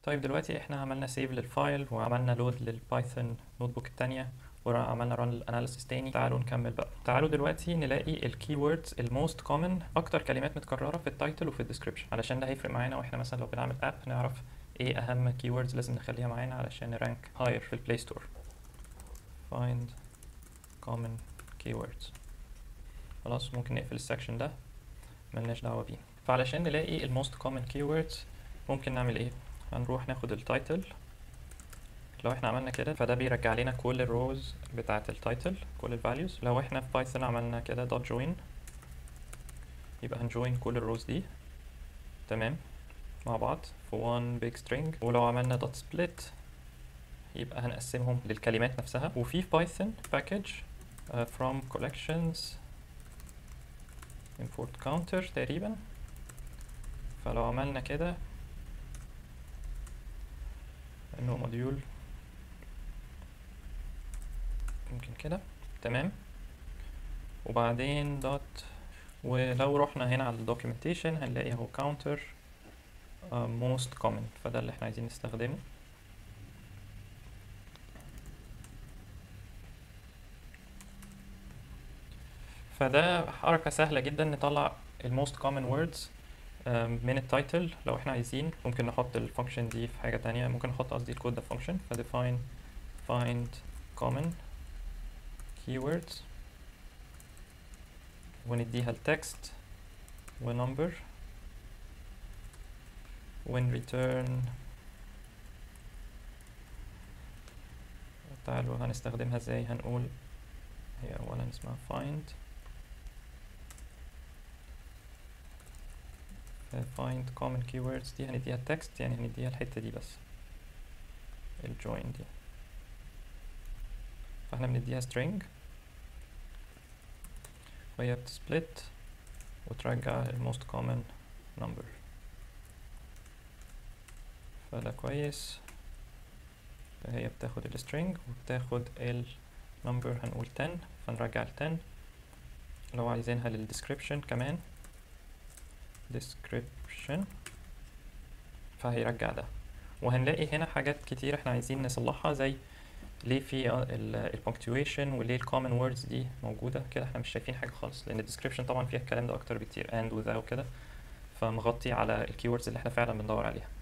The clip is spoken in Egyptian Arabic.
طيب دلوقتي احنا عملنا سيف للفايل وعملنا لود للبايثون نوت بوك التانية وعملنا ران الاناليسيس تاني تعالوا نكمل بقى تعالوا دلوقتي نلاقي الكي ووردز الموست كومن اكتر كلمات متكرره في التايتل وفي الديسكربشن علشان ده هيفرق معانا واحنا مثلا لو بنعمل اب نعرف ايه اهم كي ووردز لازم نخليها معانا علشان نرانك هاير في البلاي ستور find common keywords خلاص ممكن نقفل السكشن ده ملناش دعوه بيه فعلشان نلاقي الموست كومن keywords ممكن نعمل ايه هنروح ناخد التايتل لو احنا عملنا كده فده بيرجع لنا كل الروز بتاعه التايتل كل الفاليوز لو احنا في بايثون عملنا كده دوت جوين يبقى هنجوين كل الروز دي تمام مع بعض في one big string ولو عملنا دوت split يبقى هنقسمهم للكلمات نفسها وفي في بايثون package uh, from collections import counter تقريبا فلو عملنا كده انه موديول ممكن كده تمام وبعدين دوت ولو رحنا هنا على الدوكيومنتيشن هنلاقي اهو counter uh, most common فده اللي احنا عايزين نستخدمه فده حركة سهلة جدا نطلع الموست common words من التايتل لو احنا عايزين ممكن نحط الفانكشن دي في حاجة تانية ممكن نحط قصدي الكود ده فانكشن ف define find common keywords ونديها التكست ونمبر ون return تعالوا هنستخدمها ازاي هنقول هي اولا اسمها find find common keywords دي هنديها text يعني هنديها الحتة دي بس الجوين دي فاحنا بنديها string وهي بتسبلت وترجع ال most common number فده كويس فهي بتاخد ال string وبتاخد ال number هنقول 10 فنرجع ال 10 لو عايزينها لل description كمان description فهيرجع ده وهنلاقي هنا حاجات كتير احنا عايزين نصلحها زي ليه في البونكتويشن وليه الكومن ووردز دي موجوده كده احنا مش شايفين حاجه خالص لان الديسكريبشن طبعا فيها الكلام ده اكتر بكتير and وذا وكده فمغطي على الكيوردز اللي احنا فعلا بندور عليها